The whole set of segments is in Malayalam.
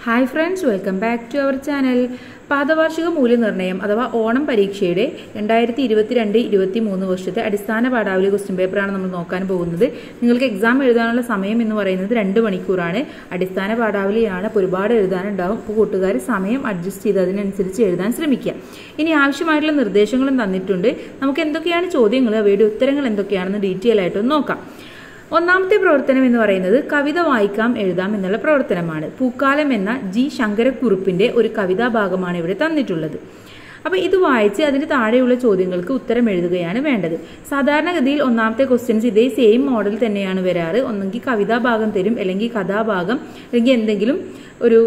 hi friends welcome back to our channel പാദവാർഷിക മൂല്യനിർണ്ണയം അഥവാ ഓണം പരീക്ഷയുടെ രണ്ടായിരത്തി ഇരുപത്തിരണ്ട് ഇരുപത്തി മൂന്ന് വർഷത്തെ അടിസ്ഥാന പാഠാവലി ക്വസ്റ്റ്യൻ പേപ്പറാണ് നമ്മൾ നോക്കാൻ പോകുന്നത് നിങ്ങൾക്ക് എക്സാം എഴുതാനുള്ള സമയം എന്ന് പറയുന്നത് രണ്ട് മണിക്കൂറാണ് അടിസ്ഥാന പാഠാവലിയാണ് അപ്പോൾ ഒരുപാട് എഴുതാനുണ്ടാവും അപ്പോൾ കൂട്ടുകാർ സമയം അഡ്ജസ്റ്റ് ചെയ്ത് അതിനനുസരിച്ച് എഴുതാൻ ശ്രമിക്കുക ഇനി ആവശ്യമായിട്ടുള്ള നിർദ്ദേശങ്ങളും തന്നിട്ടുണ്ട് നമുക്ക് എന്തൊക്കെയാണ് ചോദ്യങ്ങൾ അവയുടെ ഉത്തരങ്ങൾ എന്തൊക്കെയാണെന്ന് ഡീറ്റെയിൽ ആയിട്ടൊന്ന് നോക്കാം ഒന്നാമത്തെ പ്രവർത്തനം എന്ന് പറയുന്നത് കവിത വായിക്കാം എഴുതാം എന്നുള്ള പ്രവർത്തനമാണ് പൂക്കാലം എന്ന ജി ശങ്കരക്കുറുപ്പിന്റെ ഒരു കവിതാ ഭാഗമാണ് ഇവിടെ തന്നിട്ടുള്ളത് അപ്പോൾ ഇത് വായിച്ച് അതിന് താഴെയുള്ള ചോദ്യങ്ങൾക്ക് ഉത്തരം എഴുതുകയാണ് വേണ്ടത് സാധാരണഗതിയിൽ ഒന്നാമത്തെ ക്വസ്റ്റ്യൻസ് ഇതേ സെയിം മോഡൽ തന്നെയാണ് വരാറ് ഒന്നെങ്കിൽ കവിതാ ഭാഗം തരും അല്ലെങ്കിൽ കഥാഭാഗം അല്ലെങ്കിൽ എന്തെങ്കിലും ഒരു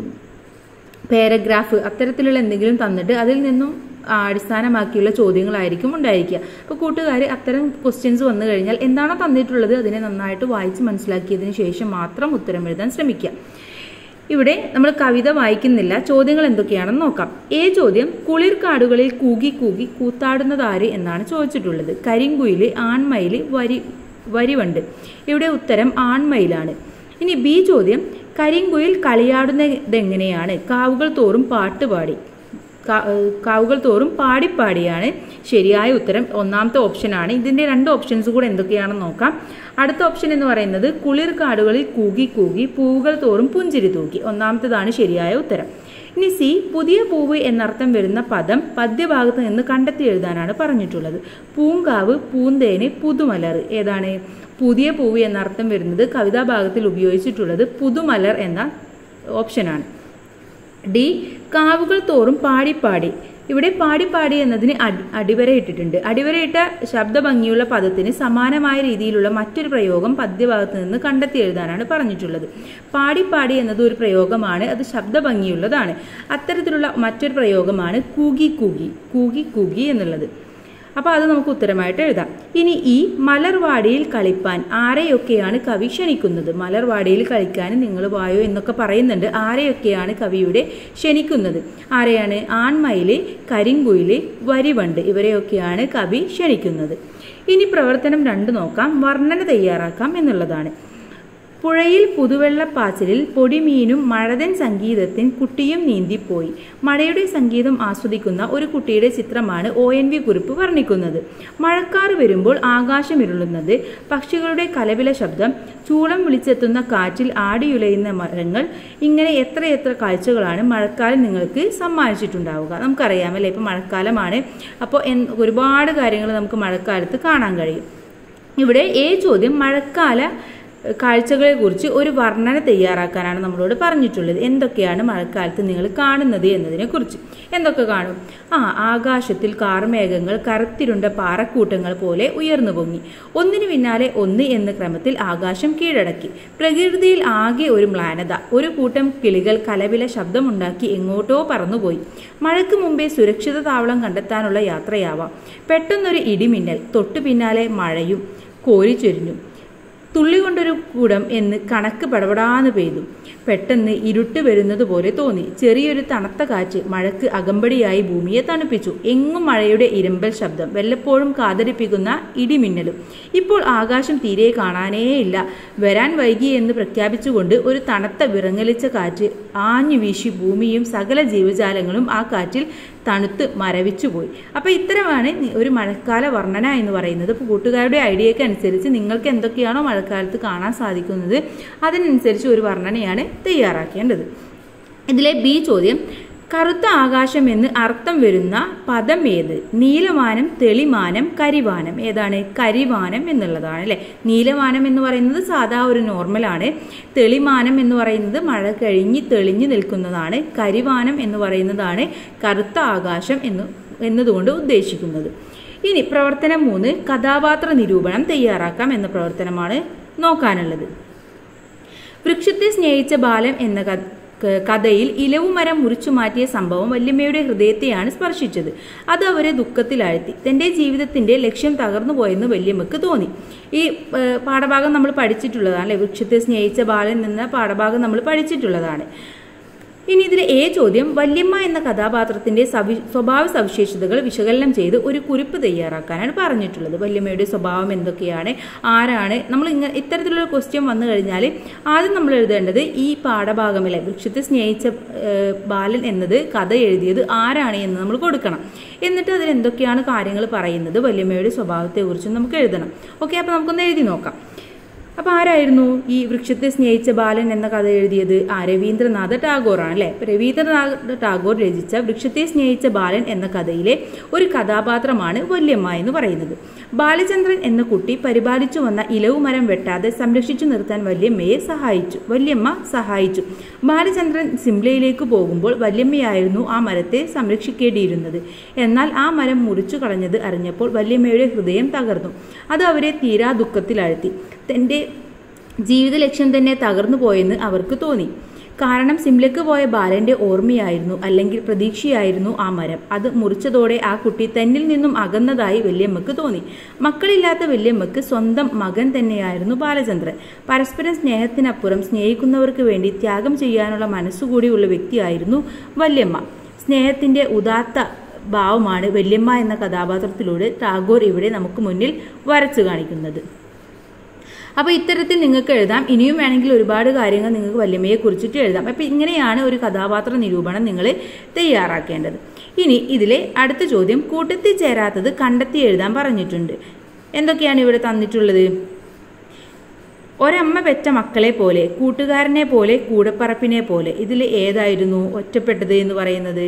പാരഗ്രാഫ് അത്തരത്തിലുള്ള എന്തെങ്കിലും തന്നിട്ട് അതിൽ നിന്നും അടിസ്ഥാനമാക്കിയുള്ള ചോദ്യങ്ങളായിരിക്കും ഉണ്ടായിരിക്കുക അപ്പോൾ കൂട്ടുകാർ അത്തരം ക്വസ്റ്റ്യൻസ് വന്നു കഴിഞ്ഞാൽ എന്താണോ തന്നിട്ടുള്ളത് അതിനെ നന്നായിട്ട് വായിച്ച് മനസ്സിലാക്കിയതിന് ശേഷം മാത്രം ഉത്തരം എഴുതാൻ ശ്രമിക്കുക ഇവിടെ നമ്മൾ കവിത വായിക്കുന്നില്ല ചോദ്യങ്ങൾ എന്തൊക്കെയാണെന്ന് നോക്കാം ഏ ചോദ്യം കുളിർ കാടുകളിൽ കൂകി കൂകി കൂത്താടുന്നതാര് എന്നാണ് ചോദിച്ചിട്ടുള്ളത് കരിങ്കുയില് ആൺമയില് വരി വരിവണ്ട് ഇവിടെ ഉത്തരം ആൺമയിലാണ് ഇനി ബി ചോദ്യം കരിങ്കുയിൽ കളിയാടുന്നതെങ്ങനെയാണ് കാവുകൾ തോറും പാട്ടുപാടി കാവുകൾ തോറും പാടിപ്പാടിയാണ് ശരിയായ ഉത്തരം ഒന്നാമത്തെ ഓപ്ഷനാണ് ഇതിൻ്റെ രണ്ട് ഓപ്ഷൻസ് കൂടെ എന്തൊക്കെയാണെന്ന് നോക്കാം അടുത്ത ഓപ്ഷൻ എന്ന് പറയുന്നത് കുളിർ കാടുകളിൽ കൂകി കൂകി പൂവുകൾ തോറും പുഞ്ചിരി തൂക്കി ഒന്നാമത്തേതാണ് ശരിയായ ഉത്തരം ഇനി സി പുതിയ പൂവ് എന്നർത്ഥം വരുന്ന പദം പദ്യഭാഗത്ത് നിന്ന് കണ്ടെത്തി എഴുതാനാണ് പറഞ്ഞിട്ടുള്ളത് പൂങ്കാവ് പൂന്തേന് പുതുമലർ ഏതാണ് പുതിയ പൂവ് എന്നർത്ഥം വരുന്നത് കവിതാ ഭാഗത്തിൽ ഉപയോഗിച്ചിട്ടുള്ളത് പുതുമലർ എന്ന ഓപ്ഷനാണ് ഡി കാവുകൾ തോറും പാടിപ്പാടി ഇവിടെ പാടിപ്പാടി എന്നതിന് അടി അടിവര ഇട്ടിട്ടുണ്ട് അടിവരയിട്ട ശബ്ദഭംഗിയുള്ള പദത്തിന് സമാനമായ രീതിയിലുള്ള മറ്റൊരു പ്രയോഗം പദ്യഭാഗത്ത് നിന്ന് കണ്ടെത്തി എഴുതാനാണ് പറഞ്ഞിട്ടുള്ളത് പാടിപ്പാടി എന്നത് ഒരു പ്രയോഗമാണ് അത് ശബ്ദഭംഗിയുള്ളതാണ് അത്തരത്തിലുള്ള മറ്റൊരു പ്രയോഗമാണ് കൂകി കൂകി കൂകി കൂകി എന്നുള്ളത് അപ്പോൾ അത് നമുക്ക് ഉത്തരമായിട്ട് എഴുതാം ഇനി ഈ മലർവാടിയിൽ കളിപ്പാൻ ആരെയൊക്കെയാണ് കവി ക്ഷണിക്കുന്നത് മലർവാടിയിൽ കളിക്കാൻ നിങ്ങൾ വായോ എന്നൊക്കെ പറയുന്നുണ്ട് ആരെയൊക്കെയാണ് കവിയുടെ ക്ഷണിക്കുന്നത് ആരെയാണ് ആൺമയില് കരിങ്കുയില് വരിവണ്ട് ഇവരെയൊക്കെയാണ് കവി ക്ഷണിക്കുന്നത് ഇനി പ്രവർത്തനം രണ്ട് നോക്കാം വർണ്ണന തയ്യാറാക്കാം എന്നുള്ളതാണ് പുഴയിൽ പുതുവെള്ളപ്പാച്ചിലിൽ പൊടിമീനും മഴതൻ സംഗീതത്തിൻ കുട്ടിയും നീന്തിപ്പോയി മഴയുടെ സംഗീതം ആസ്വദിക്കുന്ന ഒരു കുട്ടിയുടെ ചിത്രമാണ് ഒ എൻ വി കുറിപ്പ് വർണ്ണിക്കുന്നത് മഴക്കാർ വരുമ്പോൾ ആകാശം ഇരുളുന്നത് പക്ഷികളുടെ കലവില ശബ്ദം ചൂളം വിളിച്ചെത്തുന്ന കാറ്റിൽ ആടിയുലയുന്ന മരങ്ങൾ ഇങ്ങനെ എത്രയെത്ര കാഴ്ചകളാണ് മഴക്കാലം നിങ്ങൾക്ക് സമ്മാനിച്ചിട്ടുണ്ടാവുക നമുക്കറിയാമല്ലേ ഇപ്പം മഴക്കാലമാണ് അപ്പോൾ ഒരുപാട് കാര്യങ്ങൾ നമുക്ക് മഴക്കാലത്ത് കാണാൻ കഴിയും ഇവിടെ ഏ ചോദ്യം മഴക്കാല കാഴ്ചകളെക്കുറിച്ച് ഒരു വർണ്ണന തയ്യാറാക്കാനാണ് നമ്മളോട് പറഞ്ഞിട്ടുള്ളത് എന്തൊക്കെയാണ് മഴക്കാലത്ത് നിങ്ങൾ കാണുന്നത് എന്നതിനെ കുറിച്ച് എന്തൊക്കെ കാണും ആ ആകാശത്തിൽ കാർമേഘങ്ങൾ കറുത്തിരുണ്ട പാറക്കൂട്ടങ്ങൾ പോലെ ഉയർന്നു പൊങ്ങി ഒന്നിനു പിന്നാലെ ഒന്ന് എന്ന ക്രമത്തിൽ ആകാശം കീഴടക്കി പ്രകൃതിയിൽ ആകെ ഒരു മ്ലാനത ഒരു കൂട്ടം കിളികൾ കലവില ശബ്ദമുണ്ടാക്കി എങ്ങോട്ടോ പറന്നുപോയി മഴയ്ക്ക് മുമ്പേ സുരക്ഷിത താവളം കണ്ടെത്താനുള്ള യാത്രയാവാം പെട്ടെന്നൊരു ഇടിമിന്നൽ തൊട്ടു പിന്നാലെ മഴയും കോരിച്ചൊരിഞ്ഞു തുള്ളി കൊണ്ടൊരു കൂടം എന്ന് കണക്ക് പടപടാന്ന് പെയ്തു പെട്ടെന്ന് ഇരുട്ട് വരുന്നത് പോലെ തോന്നി ചെറിയൊരു തണുത്ത കാറ്റ് മഴക്ക് അകമ്പടിയായി ഭൂമിയെ തണുപ്പിച്ചു എങ്ങും മഴയുടെ ഇരമ്പൽ ശബ്ദം വല്ലപ്പോഴും കാതരിപ്പിക്കുന്ന ഇടിമിന്നലും ഇപ്പോൾ ആകാശം തീരെ കാണാനേയില്ല വരാൻ വൈകി എന്ന് പ്രഖ്യാപിച്ചുകൊണ്ട് ഒരു തണുത്ത വിറങ്ങലിച്ച കാറ്റ് ആഞ്ഞു വീശി ഭൂമിയും സകല ജീവജാലങ്ങളും ആ കാറ്റിൽ തണുത്ത് മരവിച്ചുപോയി അപ്പോൾ ഇത്തരമാണ് ഒരു മഴക്കാല വർണ്ണന എന്ന് പറയുന്നത് ഇപ്പോൾ കൂട്ടുകാരുടെ ഐഡിയയ്ക്ക് അനുസരിച്ച് നിങ്ങൾക്ക് എന്തൊക്കെയാണോ മഴക്കാലത്ത് കാണാൻ സാധിക്കുന്നത് അതിനനുസരിച്ച് ഒരു വർണ്ണനയാണ് തയ്യാറാക്കേണ്ടത് ഇതിലെ ബി ചോദ്യം കറുത്ത ആകാശം എന്ന് അർത്ഥം വരുന്ന പദം ഏത് നീലവാനം തെളിമാനം കരിവാനം ഏതാണ് കരിവാനം എന്നുള്ളതാണ് അല്ലെ നീലവാനം എന്ന് പറയുന്നത് സാധാ ഒരു നോർമലാണ് തെളിമാനം എന്ന് പറയുന്നത് മഴ കഴിഞ്ഞ് തെളിഞ്ഞു നിൽക്കുന്നതാണ് കരിവാനം എന്ന് പറയുന്നതാണ് കറുത്ത ആകാശം എന്ന് എന്നതുകൊണ്ട് ഉദ്ദേശിക്കുന്നത് ഇനി പ്രവർത്തനം മൂന്ന് കഥാപാത്ര നിരൂപണം തയ്യാറാക്കാം എന്ന പ്രവർത്തനമാണ് നോക്കാനുള്ളത് വൃക്ഷത്തെ സ്നേഹിച്ച ബാലൻ എന്ന കഥയിൽ ഇലവുമരം മുറിച്ചു മാറ്റിയ സംഭവം വല്യമ്മയുടെ ഹൃദയത്തെയാണ് സ്പർശിച്ചത് അത് അവരെ ദുഃഖത്തിലാഴ്ത്തി തൻ്റെ ജീവിതത്തിൻ്റെ ലക്ഷ്യം തകർന്നു പോയെന്ന് വല്യമ്മക്ക് തോന്നി ഈ പാഠഭാഗം നമ്മൾ പഠിച്ചിട്ടുള്ളതാണ് അല്ലെ വൃക്ഷത്തെ സ്നേഹിച്ച ബാലൻ എന്ന പാഠഭാഗം നമ്മൾ പഠിച്ചിട്ടുള്ളതാണ് ഇനി ഇതിലെ എ ചോദ്യം വല്യമ്മ എന്ന കഥാപാത്രത്തിന്റെ സവി സ്വഭാവ സവിശേഷതകൾ വിശകലനം ചെയ്ത് ഒരു കുറിപ്പ് തയ്യാറാക്കാനാണ് പറഞ്ഞിട്ടുള്ളത് വല്യമ്മയുടെ സ്വഭാവം എന്തൊക്കെയാണ് ആരാണ് നമ്മൾ ഇങ്ങനെ ഇത്തരത്തിലുള്ള ക്വസ്റ്റ്യൻ വന്നു കഴിഞ്ഞാൽ ആദ്യം നമ്മൾ എഴുതേണ്ടത് ഈ പാഠഭാഗമിലെ വൃക്ഷത്തെ സ്നേഹിച്ച ഏഹ്, ബാലൻ എന്നത് കഥ എഴുതിയത് ആരാണ് എന്ന് നമ്മൾ കൊടുക്കണം എന്നിട്ട് അതിൽ എന്തൊക്കെയാണ് കാര്യങ്ങൾ പറയുന്നത് വല്യമ്മയുടെ സ്വഭാവത്തെക്കുറിച്ചും നമുക്ക് എഴുതണം ഓക്കെ അപ്പോൾ നമുക്കൊന്ന് എഴുതി നോക്കാം അപ്പൊ ആരായിരുന്നു ഈ വൃക്ഷത്തെ സ്നേഹിച്ച ബാലൻ എന്ന കഥ എഴുതിയത് ആ രവീന്ദ്രനാഥ ടാഗോറാണ് അല്ലെ അപ്പൊ രവീന്ദ്രനാഥ ടാഗോർ രചിച്ച വൃക്ഷത്തെ സ്നേഹിച്ച ബാലൻ എന്ന കഥയിലെ ഒരു കഥാപാത്രമാണ് വല്യമ്മ എന്ന് പറയുന്നത് ബാലചന്ദ്രൻ എന്ന കുട്ടി പരിപാലിച്ചു വന്ന ഇലവു മരം വെട്ടാതെ സംരക്ഷിച്ചു നിർത്താൻ വല്യമ്മയെ സഹായിച്ചു വല്യമ്മ സഹായിച്ചു ബാലചന്ദ്രൻ സിംലയിലേക്ക് പോകുമ്പോൾ വല്യമ്മയായിരുന്നു ആ മരത്തെ സംരക്ഷിക്കേണ്ടിയിരുന്നത് എന്നാൽ ആ മരം മുറിച്ചു കളഞ്ഞത് അറിഞ്ഞപ്പോൾ വല്യമ്മയുടെ ഹൃദയം തകർന്നു അത് അവരെ തീരാ ദുഃഖത്തിലാഴ്ത്തി തന്റെ ജീവിത ലക്ഷ്യം തന്നെ തകർന്നു പോയെന്ന് അവർക്ക് തോന്നി കാരണം സിംലയ്ക്ക് പോയ ബാലന്റെ ഓർമ്മയായിരുന്നു അല്ലെങ്കിൽ പ്രതീക്ഷയായിരുന്നു ആ മരം അത് മുറിച്ചതോടെ ആ കുട്ടി തന്നിൽ നിന്നും അകന്നതായി വല്യമ്മക്ക് തോന്നി മക്കളില്ലാത്ത വല്യമ്മക്ക് സ്വന്തം മകൻ തന്നെയായിരുന്നു ബാലചന്ദ്രൻ പരസ്പരം സ്നേഹത്തിനപ്പുറം സ്നേഹിക്കുന്നവർക്ക് വേണ്ടി ത്യാഗം ചെയ്യാനുള്ള മനസ്സുകൂടിയുള്ള വ്യക്തിയായിരുന്നു വല്യമ്മ സ്നേഹത്തിന്റെ ഉദാത്ത ഭാവമാണ് വല്യമ്മ എന്ന കഥാപാത്രത്തിലൂടെ ടാഗോർ ഇവിടെ നമുക്ക് മുന്നിൽ വരച്ചു കാണിക്കുന്നത് അപ്പോൾ ഇത്തരത്തിൽ നിങ്ങൾക്ക് എഴുതാം ഇനിയും വേണമെങ്കിൽ ഒരുപാട് കാര്യങ്ങൾ നിങ്ങൾക്ക് വല്യമ്മയെ കുറിച്ചിട്ട് എഴുതാം അപ്പോൾ ഇങ്ങനെയാണ് ഒരു കഥാപാത്ര നിരൂപണം നിങ്ങൾ തയ്യാറാക്കേണ്ടത് ഇനി ഇതിലെ അടുത്ത ചോദ്യം കൂട്ടത്തിൽ ചേരാത്തത് കണ്ടെത്തി എഴുതാൻ പറഞ്ഞിട്ടുണ്ട് എന്തൊക്കെയാണ് ഇവിടെ തന്നിട്ടുള്ളത് ഒരമ്മ പെറ്റ മക്കളെ പോലെ കൂട്ടുകാരനെ പോലെ കൂടപ്പറപ്പിനെ പോലെ ഇതിൽ ഏതായിരുന്നു ഒറ്റപ്പെട്ടത് എന്ന് പറയുന്നത്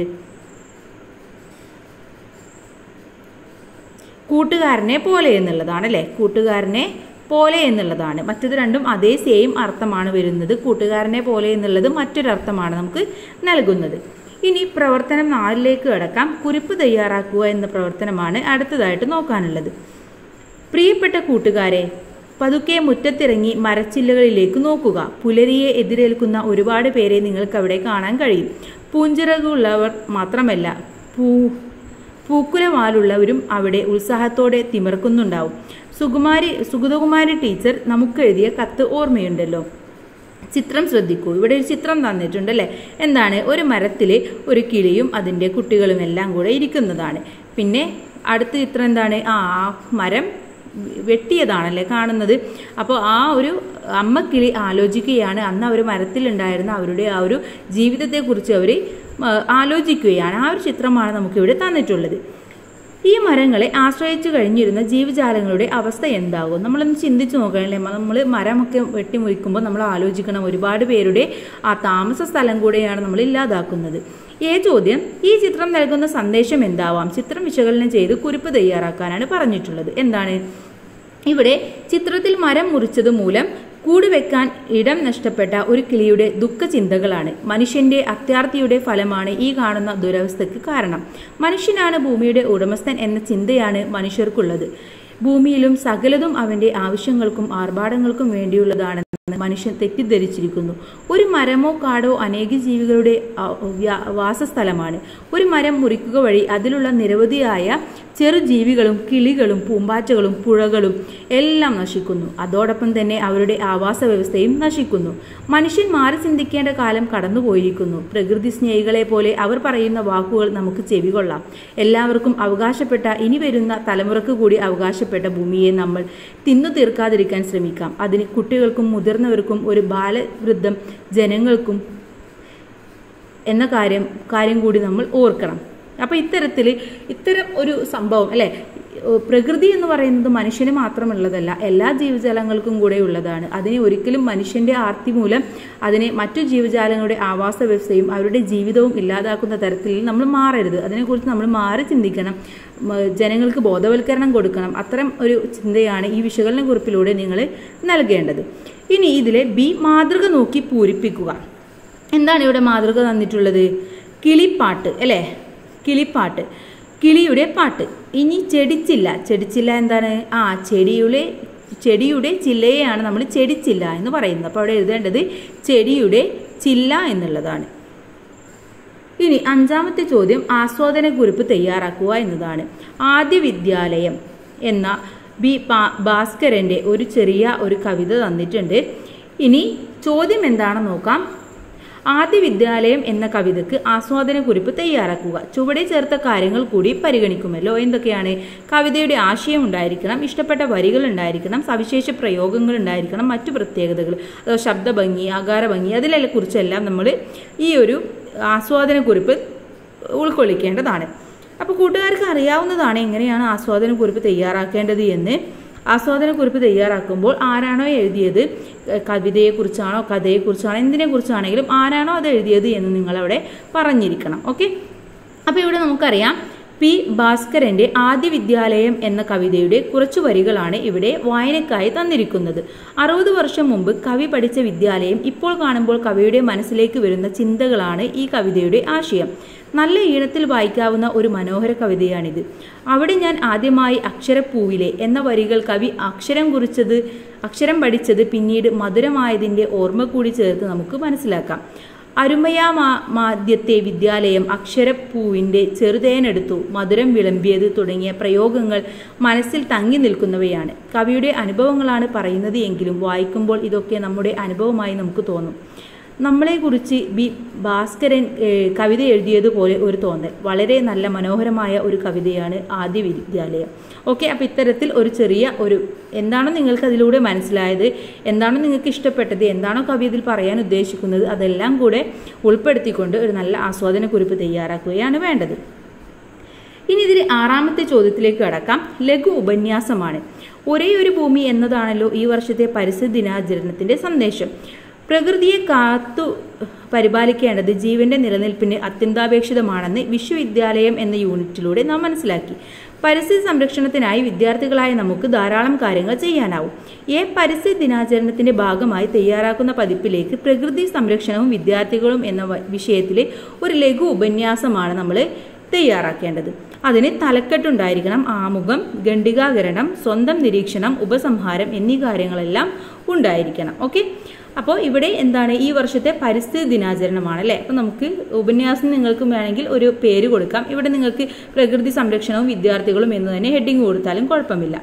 കൂട്ടുകാരനെ പോലെ എന്നുള്ളതാണ് അല്ലേ കൂട്ടുകാരനെ പോലെ എന്നുള്ളതാണ് മറ്റത് രണ്ടും അതേ സെയിം അർത്ഥമാണ് വരുന്നത് കൂട്ടുകാരനെ പോലെ എന്നുള്ളത് മറ്റൊരർത്ഥമാണ് നമുക്ക് നൽകുന്നത് ഇനി പ്രവർത്തനം നാലിലേക്ക് കടക്കാം കുറിപ്പ് തയ്യാറാക്കുക എന്ന പ്രവർത്തനമാണ് അടുത്തതായിട്ട് നോക്കാനുള്ളത് പ്രിയപ്പെട്ട കൂട്ടുകാരെ പതുക്കെ മുറ്റത്തിറങ്ങി മരച്ചില്ലകളിലേക്ക് നോക്കുക പുലരിയെ എതിരേൽക്കുന്ന ഒരുപാട് പേരെ നിങ്ങൾക്ക് അവിടെ കാണാൻ കഴിയും പൂഞ്ചിറകുള്ളവർ മാത്രമല്ല പൂ പൂക്കുലമാലുള്ളവരും അവിടെ ഉത്സാഹത്തോടെ തിമിർക്കുന്നുണ്ടാവും സുകുമാരി സുഗതകുമാരി ടീച്ചർ നമുക്ക് എഴുതിയ കത്ത് ഓർമ്മയുണ്ടല്ലോ ചിത്രം ശ്രദ്ധിക്കൂ ഇവിടെ ഒരു ചിത്രം തന്നിട്ടുണ്ട് അല്ലേ എന്താണ് ഒരു മരത്തിൽ ഒരു കിളിയും അതിൻ്റെ കുട്ടികളും എല്ലാം കൂടെ ഇരിക്കുന്നതാണ് പിന്നെ അടുത്ത ചിത്രം എന്താണ് ആ ആ മരം വെട്ടിയതാണല്ലേ കാണുന്നത് അപ്പോൾ ആ ഒരു അമ്മക്കിളി ആലോചിക്കുകയാണ് അന്ന് അവർ മരത്തിലുണ്ടായിരുന്ന അവരുടെ ആ ഒരു ജീവിതത്തെക്കുറിച്ച് അവർ ആലോചിക്കുകയാണ് ആ ഒരു ചിത്രമാണ് നമുക്കിവിടെ തന്നിട്ടുള്ളത് ഈ മരങ്ങളെ ആശ്രയിച്ചു കഴിഞ്ഞിരുന്ന ജീവജാലങ്ങളുടെ അവസ്ഥ എന്താകും നമ്മളൊന്ന് ചിന്തിച്ചു നോക്കണല്ലേ നമ്മൾ മരമൊക്കെ വെട്ടിമുറിക്കുമ്പോൾ നമ്മൾ ആലോചിക്കണം ഒരുപാട് പേരുടെ ആ താമസ സ്ഥലം കൂടെയാണ് നമ്മൾ ഇല്ലാതാക്കുന്നത് ഏ ചോദ്യം ഈ ചിത്രം നൽകുന്ന സന്ദേശം എന്താവാം ചിത്രം വിശകലനം ചെയ്ത് കുറിപ്പ് തയ്യാറാക്കാനാണ് പറഞ്ഞിട്ടുള്ളത് എന്താണ് ഇവിടെ ചിത്രത്തിൽ മരം മുറിച്ചത് മൂലം കൂടുവെക്കാൻ ഇടം നഷ്ടപ്പെട്ട ഒരു കിളിയുടെ ദുഃഖചിന്തകളാണ് മനുഷ്യന്റെ അത്യാർത്തിയുടെ ഫലമാണ് ഈ കാണുന്ന ദുരവസ്ഥയ്ക്ക് കാരണം മനുഷ്യനാണ് ഭൂമിയുടെ ഉടമസ്ഥൻ എന്ന ചിന്തയാണ് മനുഷ്യർക്കുള്ളത് ഭൂമിയിലും സകലതും അവന്റെ ആവശ്യങ്ങൾക്കും ആർഭാടങ്ങൾക്കും വേണ്ടിയുള്ളതാണെന്ന് മനുഷ്യൻ തെറ്റിദ്ധരിച്ചിരിക്കുന്നു ഒരു മരമോ കാടോ അനേക ജീവികളുടെ ആ, വ്യാ- വാസസ്ഥലമാണ് ഒരു മരം മുറിക്കുക വഴി അതിലുള്ള നിരവധിയായ ചെറുജീവികളും കിളികളും പൂമ്പാറ്റകളും പുഴകളും എല്ലാം നശിക്കുന്നു അതോടൊപ്പം തന്നെ അവരുടെ ആവാസ വ്യവസ്ഥയും നശിക്കുന്നു മനുഷ്യൻ മാറി ചിന്തിക്കേണ്ട കാലം കടന്നുപോയിരിക്കുന്നു പ്രകൃതി സ്നേഹികളെ പോലെ അവർ പറയുന്ന വാക്കുകൾ നമുക്ക് ചെവികൊള്ളാം എല്ലാവർക്കും അവകാശപ്പെട്ട ഇനി വരുന്ന തലമുറക്ക് കൂടി അവകാശപ്പെട്ട ഭൂമിയെ നമ്മൾ തിന്നു തീർക്കാതിരിക്കാൻ ശ്രമിക്കാം അതിന് കുട്ടികൾക്കും മുതിർന്നവർക്കും ഒരു ബാലവൃദ്ധം ജനങ്ങൾക്കും എന്ന കാര്യം കാര്യം കൂടി നമ്മൾ ഓർക്കണം അപ്പോൾ ഇത്തരത്തിൽ ഇത്തരം ഒരു സംഭവം അല്ലേ ഏഹ് പ്രകൃതി എന്ന് പറയുന്നത് മനുഷ്യന് മാത്രമുള്ളതല്ല എല്ലാ ജീവജാലങ്ങൾക്കും കൂടെ ഉള്ളതാണ് അതിനെ ഒരിക്കലും മനുഷ്യന്റെ ആർത്തി മൂലം അതിനെ മറ്റു ജീവജാലങ്ങളുടെ ആവാസ വ്യവസ്ഥയും അവരുടെ ജീവിതവും ഇല്ലാതാക്കുന്ന തരത്തിൽ നമ്മൾ മാറരുത് അതിനെക്കുറിച്ച് നമ്മൾ മാറി ചിന്തിക്കണം മ, ജനങ്ങൾക്ക് ബോധവൽക്കരണം കൊടുക്കണം അത്തരം ഒരു ചിന്തയാണ് ഈ വിശകലന കുറിപ്പിലൂടെ നിങ്ങൾ നൽകേണ്ടത് ഇനി ഇതിലെ ബി മാതൃക നോക്കി പൂരിപ്പിക്കുക എന്താണ് ഇവിടെ മാതൃക തന്നിട്ടുള്ളത് കിളിപ്പാട്ട് അല്ലേ കിളിപ്പാട്ട് കിളിയുടെ പാട്ട് ഇനി ചെടിച്ചില്ല ചെടിച്ചില്ല എന്താണ് ആ ചെടിയുടെ ചെടിയുടെ ചില്ലയെയാണ് നമ്മൾ ചെടിച്ചില്ല എന്ന് പറയുന്നത് അപ്പോൾ അവിടെ എഴുതേണ്ടത് ചെടിയുടെ ചില്ല എന്നുള്ളതാണ് ഇനി അഞ്ചാമത്തെ ചോദ്യം ആസ്വാദന കുറിപ്പ് തയ്യാറാക്കുക എന്നതാണ് ആദ്യ വിദ്യാലയം എന്ന ബി പാ- ഭാസ്കരന്റെ ഒരു ചെറിയ ഒരു കവിത തന്നിട്ടുണ്ട് ഇനി ചോദ്യം എന്താണെന്ന് നോക്കാം ആദ്യ വിദ്യാലയം എന്ന കവിതയ്ക്ക് ആസ്വാദന കുറിപ്പ് തയ്യാറാക്കുക ചുവടെ ചേർത്ത കാര്യങ്ങൾ കൂടി പരിഗണിക്കുമല്ലോ എന്തൊക്കെയാണ് കവിതയുടെ ആശയം ഉണ്ടായിരിക്കണം ഇഷ്ടപ്പെട്ട വരികൾ ഉണ്ടായിരിക്കണം സവിശേഷ പ്രയോഗങ്ങൾ ഉണ്ടായിരിക്കണം മറ്റു പ്രത്യേകതകൾ അതോ ശബ്ദഭംഗി ആകാരഭംഗി അതിലെല്ലാം കുറിച്ചെല്ലാം നമ്മൾ ഈ ഒരു ആസ്വാദന കുറിപ്പ് ഉൾക്കൊള്ളിക്കേണ്ടതാണ് അപ്പോൾ കൂട്ടുകാർക്ക് അറിയാവുന്നതാണ് എങ്ങനെയാണ് ആസ്വാദന കുറിപ്പ് തയ്യാറാക്കേണ്ടത് എന്ന് ആസ്വാദന കുറിപ്പ് തയ്യാറാക്കുമ്പോൾ ആരാണോ എഴുതിയത് ഏഹ് കവിതയെക്കുറിച്ചാണോ കഥയെക്കുറിച്ചാണോ എന്തിനെക്കുറിച്ചാണെങ്കിലും ആരാണോ അത് എഴുതിയത് എന്ന് നിങ്ങളവിടെ പറഞ്ഞിരിക്കണം ഓക്കെ അപ്പോൾ ഇവിടെ നമുക്കറിയാം പി ഭാസ്കരന്റെ ആദ്യ വിദ്യാലയം എന്ന കവിതയുടെ കുറച്ചു വരികളാണ് ഇവിടെ വായനക്കായി തന്നിരിക്കുന്നത് അറുപത് വർഷം മുമ്പ് കവി പഠിച്ച വിദ്യാലയം ഇപ്പോൾ കാണുമ്പോൾ കവിയുടെ മനസ്സിലേക്ക് വരുന്ന ചിന്തകളാണ് ഈ കവിതയുടെ ആശയം നല്ല ഈണത്തിൽ വായിക്കാവുന്ന ഒരു മനോഹര കവിതയാണിത് അവിടെ ഞാൻ ആദ്യമായി അക്ഷരപ്പൂവിലെ എന്ന വരികൾ കവി അക്ഷരം കുറിച്ചത് അക്ഷരം പഠിച്ചത് പിന്നീട് മധുരമായതിൻ്റെ ഓർമ്മ കൂടി ചേർത്ത് നമുക്ക് മനസ്സിലാക്കാം അരുമയാ മാദ്യത്തെ വിദ്യാലയം അക്ഷരപ്പൂവിൻ്റെ ചെറുതേനെടുത്തു മധുരം വിളമ്പിയത് തുടങ്ങിയ പ്രയോഗങ്ങൾ മനസ്സിൽ തങ്ങി നിൽക്കുന്നവയാണ് കവിയുടെ അനുഭവങ്ങളാണ് പറയുന്നത് എങ്കിലും വായിക്കുമ്പോൾ ഇതൊക്കെ നമ്മുടെ അനുഭവമായി നമുക്ക് തോന്നും നമ്മളെക്കുറിച്ച് ബി ഭാസ്കരൻ ഏഹ്, കവിത എഴുതിയതുപോലെ ഒരു തോന്നൽ വളരെ നല്ല മനോഹരമായ ഒരു കവിതയാണ് ആദ്യ വിദ്യാലയം ഓക്കെ അപ്പോൾ ഇത്തരത്തിൽ ഒരു ചെറിയ ഒരു എന്താണോ നിങ്ങൾക്ക് അതിലൂടെ മനസ്സിലായത് എന്താണോ നിങ്ങൾക്ക് ഇഷ്ടപ്പെട്ടത് എന്താണോ കവി ഇതിൽ പറയാൻ ഉദ്ദേശിക്കുന്നത് അതെല്ലാം കൂടെ ഉൾപ്പെടുത്തിക്കൊണ്ട് ഒരു നല്ല ആസ്വാദന കുറിപ്പ് തയ്യാറാക്കുകയാണ് വേണ്ടത് ഇനി ഇതിൽ ആറാമത്തെ ചോദ്യത്തിലേക്ക് കടക്കാം ലഘു ഉപന്യാസമാണ് ഒരേ ഒരു ഭൂമി എന്നതാണല്ലോ ഈ വർഷത്തെ പരിസ്ഥിതി ദിനാചരണത്തിന്റെ സന്ദേശം പ്രകൃതിയെ കാത്തു പരിപാലിക്കേണ്ടത് ജീവന്റെ നിലനിൽപ്പിന് അത്യന്താപേക്ഷിതമാണെന്ന് വിശ്വവിദ്യാലയം എന്ന യൂണിറ്റിലൂടെ നാം മനസ്സിലാക്കി പരിസ്ഥിതി സംരക്ഷണത്തിനായി വിദ്യാർത്ഥികളായ നമുക്ക് ധാരാളം കാര്യങ്ങൾ ചെയ്യാനാവും എ പരിസ്ഥിതി ദിനാചരണത്തിന്റെ ഭാഗമായി തയ്യാറാക്കുന്ന പതിപ്പിലേക്ക് പ്രകൃതി സംരക്ഷണവും വിദ്യാർത്ഥികളും എന്ന വ- വിഷയത്തിലെ ഒരു ലഘു ഉപന്യാസമാണ് നമ്മൾ തയ്യാറാക്കേണ്ടത് അതിന് തലക്കെട്ടുണ്ടായിരിക്കണം ആമുഖം ഖണ്ഡികാകരണം സ്വന്തം നിരീക്ഷണം ഉപസംഹാരം എന്നീ കാര്യങ്ങളെല്ലാം ഉണ്ടായിരിക്കണം ഓക്കെ അപ്പോൾ ഇവിടെ എന്താണ് ഈ വർഷത്തെ പരിസ്ഥിതി ദിനാചരണമാണ് അല്ലേ അപ്പോൾ നമുക്ക് ഉപന്യാസം നിങ്ങൾക്ക് വേണമെങ്കിൽ ഒരു പേര് കൊടുക്കാം ഇവിടെ നിങ്ങൾക്ക് പ്രകൃതി സംരക്ഷണവും വിദ്യാർത്ഥികളും എന്ന് തന്നെ ഹെഡിങ് കൊടുത്താലും കുഴപ്പമില്ല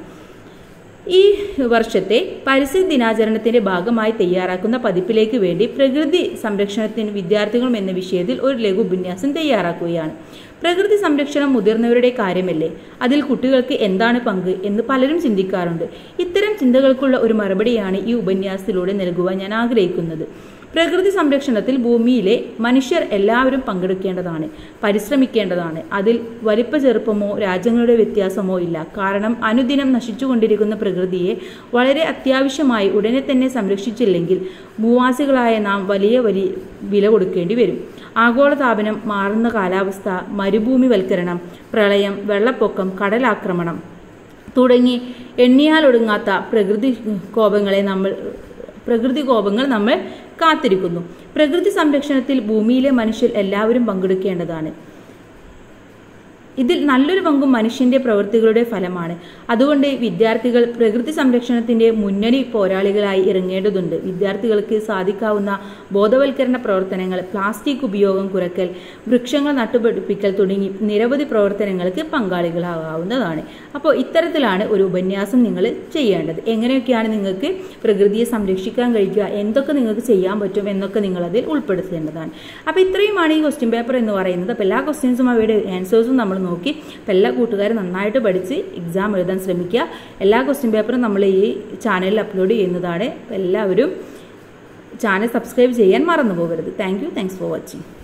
ഈ വർഷത്തെ പരിസ്ഥിതി ദിനാചരണത്തിന്റെ ഭാഗമായി തയ്യാറാക്കുന്ന പതിപ്പിലേക്ക് വേണ്ടി പ്രകൃതി സംരക്ഷണത്തിന് വിദ്യാർത്ഥികളും എന്ന വിഷയത്തിൽ ഒരു ലഘു ഉപന്യാസം തയ്യാറാക്കുകയാണ് പ്രകൃതി സംരക്ഷണം മുതിർന്നവരുടെ കാര്യമല്ലേ അതിൽ കുട്ടികൾക്ക് എന്താണ് പങ്ക് എന്ന് പലരും ചിന്തിക്കാറുണ്ട് ഇത്തരം ചിന്തകൾക്കുള്ള ഒരു മറുപടിയാണ് ഈ ഉപന്യാസത്തിലൂടെ നൽകുവാൻ ഞാൻ ആഗ്രഹിക്കുന്നത് പ്രകൃതി സംരക്ഷണത്തിൽ ഭൂമിയിലെ മനുഷ്യർ എല്ലാവരും പങ്കെടുക്കേണ്ടതാണ് പരിശ്രമിക്കേണ്ടതാണ് അതിൽ വലിപ്പ ചെറുപ്പമോ രാജ്യങ്ങളുടെ വ്യത്യാസമോ ഇല്ല കാരണം അനുദിനം നശിച്ചുകൊണ്ടിരിക്കുന്ന പ്രകൃതിയെ വളരെ അത്യാവശ്യമായി ഉടനെ തന്നെ സംരക്ഷിച്ചില്ലെങ്കിൽ ഭൂവാസികളായ നാം വലിയ വലിയ വില കൊടുക്കേണ്ടി വരും ആഗോളതാപനം മാറുന്ന കാലാവസ്ഥ മരുഭൂമിവൽക്കരണം പ്രളയം വെള്ളപ്പൊക്കം കടലാക്രമണം തുടങ്ങി എണ്ണിയാലൊടുങ്ങാത്ത പ്രകൃതി കോപങ്ങളെ നമ്മൾ പ്രകൃതി കോപങ്ങൾ നമ്മൾ കാത്തിരിക്കുന്നു പ്രകൃതി സംരക്ഷണത്തിൽ ഭൂമിയിലെ മനുഷ്യർ എല്ലാവരും പങ്കെടുക്കേണ്ടതാണ് ഇതിൽ നല്ലൊരു പങ്കും മനുഷ്യന്റെ പ്രവൃത്തികളുടെ ഫലമാണ് അതുകൊണ്ട് വിദ്യാർത്ഥികൾ പ്രകൃതി സംരക്ഷണത്തിന്റെ മുന്നണി പോരാളികളായി ഇറങ്ങേണ്ടതുണ്ട് വിദ്യാർത്ഥികൾക്ക് സാധിക്കാവുന്ന ബോധവൽക്കരണ പ്രവർത്തനങ്ങൾ പ്ലാസ്റ്റിക് ഉപയോഗം കുറയ്ക്കൽ വൃക്ഷങ്ങൾ നട്ടുപിടിപ്പിക്കൽ തുടങ്ങി നിരവധി പ്രവർത്തനങ്ങൾക്ക് പങ്കാളികളാകാവുന്നതാണ് അപ്പോൾ ഇത്തരത്തിലാണ് ഒരു ഉപന്യാസം നിങ്ങൾ ചെയ്യേണ്ടത് എങ്ങനെയൊക്കെയാണ് നിങ്ങൾക്ക് പ്രകൃതിയെ സംരക്ഷിക്കാൻ കഴിയുക എന്തൊക്കെ നിങ്ങൾക്ക് ചെയ്യാൻ പറ്റും എന്നൊക്കെ നിങ്ങൾ അതിൽ ഉൾപ്പെടുത്തേണ്ടതാണ് അപ്പോൾ ഇത്രയുമാണ് ഈ ക്വസ്റ്റ്യൻ പേപ്പർ എന്ന് പറയുന്നത് അപ്പോൾ എല്ലാ ക്വസ്റ്റ്യൻസും അവയുടെ ആൻസേഴ്സും നമ്മൾ നോക്കി അപ്പോൾ എല്ലാ കൂട്ടുകാരും നന്നായിട്ട് പഠിച്ച് എക്സാം എഴുതാൻ ശ്രമിക്കുക എല്ലാ ക്വസ്റ്റ്യൻ പേപ്പറും നമ്മൾ ഈ ചാനലിൽ അപ്ലോഡ് ചെയ്യുന്നതാണ് അപ്പോൾ എല്ലാവരും ചാനൽ സബ്സ്ക്രൈബ് ചെയ്യാൻ മറന്നു പോകരുത് thank you thanks for watching